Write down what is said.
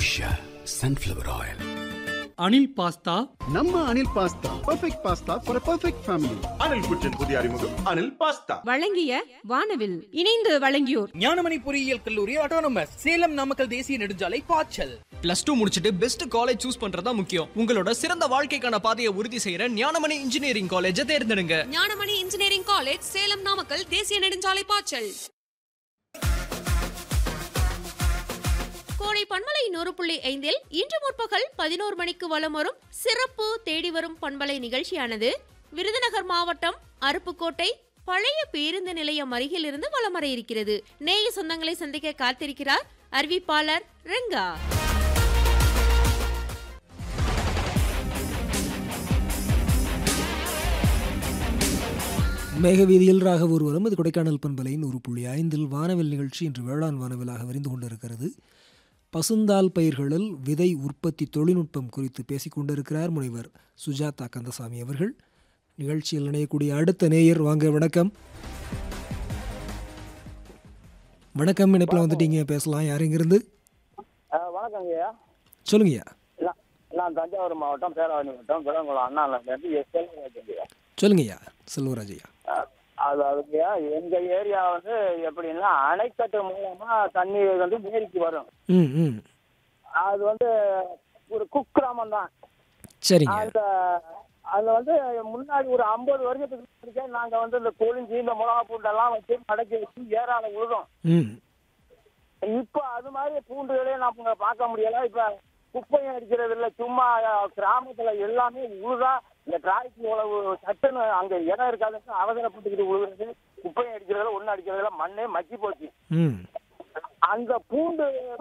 Usha sunflower oil Anil pasta நம்ம Anil pasta perfect pasta for perfect family Anil குற்றின் புதிய அறிமுகம் அனில் பாஸ்தா வழங்கிய வானவில் இணைந்து வழங்கியோர் ஞானமணி பொறியியல் கல்லூரி ஆட்டோனமஸ் சேலம் நாமக்கல் தேசிய நெடுஞ்சாலை பாய்ச்சல் பிளஸ் டூ முடிச்சிட்டு பெஸ்ட் காலேஜ் சூஸ் பண்றதா முக்கியம் உங்களோட சிறந்த வாழ்க்கைக்கான பாதையை உறுதி செய்யற ஞானமணி இன்ஜினியரிங் காலேஜை தேர்ந்தெடுங்க ஞானமணி இன்ஜினியரிங் காலேஜ் சேலம் நாமக்கல் தேசிய நெடுஞ்சாலை பாய்ச்சல் கோடை பண்பலை நூறு புள்ளி ஐந்தில் இன்று முற்பகல் பதினோரு மணிக்கு வலம் வரும் சிறப்பு தேடி வரும் பண்பலை நிகழ்ச்சியானது விருதுநகர் மாவட்டம் அருப்புக்கோட்டை பழைய பேருந்து நிலையம் அருகில் இருந்து வலம் வர இருக்கிறது நேய சொந்தங்களை சந்திக்க காத்திருக்கிறார் அறிவிப்பாளர் ரெங்கா மேகவீதியில் ராக ஒருவரும் இது கொடைக்கானல் பண்பலையின் ஒரு புள்ளி ஐந்தில் வானவில் நிகழ்ச்சி இன்று வேளாண் வானவிலாக விரிந்து கொண்டிருக்கிறது பசுந்தால் பயிர்களில் விதை உற்பத்தி தொழில்நுட்பம் குறித்து பேசிக் கொண்டிருக்கிறார் முனைவர் சுஜாதா கந்தசாமி அவர்கள் நிகழ்ச்சியில் இணையக்கூடிய அடுத்த நேயர் வாங்க வணக்கம் வணக்கம் இணைப்பில் வந்துட்டீங்க பேசலாம் யார் இங்கிருந்து வணக்கம் ஐயா சொல்லுங்கய்யா நான் நான் தஞ்சாவூர் மாவட்டம் பேராவணி மாவட்டம் விலங்குளம் அண்ணாநகர்லேருந்து எஸ் செல்வராஜ் சொல்லுங்கய்யா செல்வராஜ் ஐயா அது அதுக்குயா எங்க ஏரியா வந்து எப்படின்னா அணைக்கட்டு மூலமா தண்ணி வந்து ஏரிக்கு வரும் ம் ம் அது வந்து ஒரு குக்கிராமம் தான் சரிங்க அந்த அதுல வந்து முன்னாடி ஒரு ஐம்பது வருஷத்துக்கு முன்னாடிக்கே நாங்க வந்து இந்த கொழிஞ்சி இந்த மிளகா பூண்டெல்லாம் வச்சு மடக்கி வச்சு ஏறால விழுதும் ம் இப்ப அது மாதிரி பூண்டுகளே நம்ம பார்க்க முடியல இப்ப குப்பையும் அடிக்கிறது இல்ல சும்மா அஹ், கிராமத்துல எல்லாமே உழுதா இந்த டிராய்க்கு உழவு சட்டுன்னு அங்க இடம் இருக்காதுன்னு அவசரப்பட்டுக்கிட்டு உழுகுறது குப்பையும் அடிக்கிறதுல ஒண்ணு அடிக்கிறதுல மண்ணே மக்கி போச்சு ம் அந்த பூண்டு